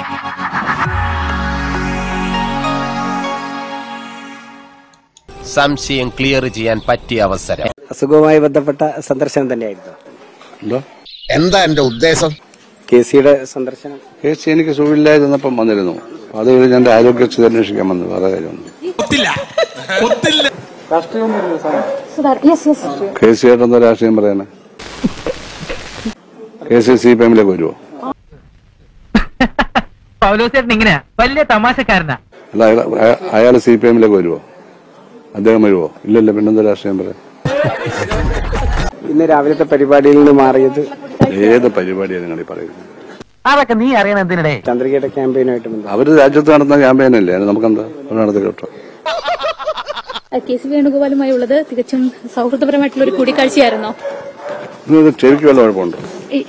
സംശയം ക്ലിയർ ചെയ്യാൻ പറ്റിയ അവസരം അസുഖവുമായി ബന്ധപ്പെട്ട സന്ദർശനം തന്നെയായിരുന്നു എന്തോ എന്താ എന്റെ ഉദ്ദേശം കെ സിയുടെ സന്ദർശനം കേസ് എനിക്ക് സുഖമില്ലായിരുന്നപ്പം വന്നിരുന്നു അപ്പൊ അത് കഴിഞ്ഞ് എന്റെ ആരോഗ്യസ്ഥിതി അന്വേഷിക്കാൻ വന്നു വേറെ കാര്യമൊന്നും കെ സി ആയിട്ട് എന്താ രാഷ്ട്രീയം പറയാന് കെ സി സി പി എമ്മിലേക്ക് വരുമോ പൗലോസേട്ടൻ ഇങ്ങനെയാ വലിയ തമാശക്കാരനാ അല്ല അയാൾ സി പി എമ്മിലേക്ക് വരുമോ അദ്ദേഹം വരുമോ ഇല്ലല്ലോ പിന്നെന്താ രാഷ്ട്രീയം പറയാം ഇന്ന് രാവിലത്തെ പരിപാടിയിൽ നിന്ന് മാറിയത് ഏത് പരിപാടിയാണ് നിങ്ങൾ ഈ പറയുന്നത് അതൊക്കെ നീ അറിയണം എന്തിനടേ ചന്ദ്രികയുടെ ക്യാമ്പയിനുമായിട്ട് ബന്ധം അവര് രാജ്യത്ത് നടത്തുന്ന ക്യാമ്പയിനല്ലേ അതിന് നമുക്കെന്താ അവർ നടത്തി കേട്ടോ കെ സി വേണുഗോപാലുമായി ഉള്ളത് തികച്ചും സൗഹൃദപരമായിട്ടുള്ള ഒരു കൂടിക്കാഴ്ചയായിരുന്നോ നിങ്ങൾക്ക് ചെവിക്ക് വല്ല കുഴപ്പമുണ്ടോ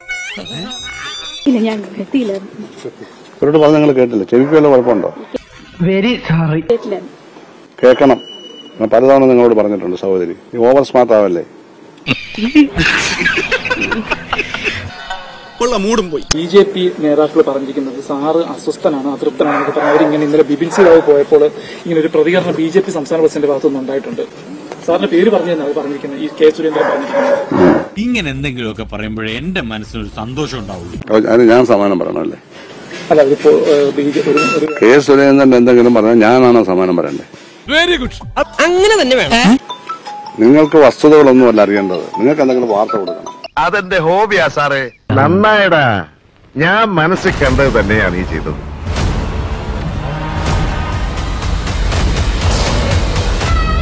ഇല്ല ഞാൻ എത്തിയില്ല ഇവരോട് പറഞ്ഞ് നിങ്ങൾ കേട്ടില്ല ചെവിക്ക് വല്ല കുഴപ്പമുണ്ടോ വെരി സോറി കേട്ടില്ല കേൾക്കണം ഞാൻ പലതവണ നിങ്ങളോട് പറഞ്ഞിട്ടുണ്ട് സഹോദരി ഈ ഓവർ സ്മാർട്ട് ആവല്ലേ ബി ജെ പി നേതാക്കൾ പറഞ്ഞിരിക്കുന്നത് സാറ് അസ്വസ്ഥനാണ് അതൃപ്തനാണെന്നൊക്കെ പറഞ്ഞ് അവരിങ്ങനെ ഇന്നലെ ബിപിൻ സി റാവു പോയപ്പോൾ ഇങ്ങനെ ഒരു പ്രതികരണം ബി ജെ പി സംസ്ഥാന പ്രസിഡന്റ് ഭാഗത്തുനിന്ന് ഉണ്ടായിട്ടുണ്ട് സാറിന്റെ പേര് പറഞ്ഞതെന്ന് അത് പറഞ്ഞിരിക്കുന്നത് ഈ കെ സുരേന്ദ്രൻ പറഞ്ഞിരിക്കുന്നത് ഇങ്ങനെ എന്തെങ്കിലുമൊക്കെ പറയുമ്പോഴേ എന്റെ മനസ്സിനൊരു സന്തോഷം ഉണ്ടാവുള്ളൂ അപ്പൊ അതിന് ഞാൻ സമാനം പറയണമല്ലേ അല്ല അതിപ്പോ ബി ജെ ഒരു ഒരു കെ സുരേന്ദ്രൻ എന്തെങ്കിലും പറഞ്ഞാൽ ഞാനാണോ സമാനം പറയണ്ടേ വെരി ഗുഡ് നിങ്ങൾക്ക് വസ്തുതകളൊന്നുമല്ല അറിയേണ്ടത് നിങ്ങൾക്ക് എന്തെങ്കിലും വാർത്ത കൊടുക്കണം അതെന്റെ ഹോബിയാ സാറേ നന്നായടാ ഞാൻ മനസ്സിൽ കണ്ടത് തന്നെയാണ് ഈ ചെയ്തത്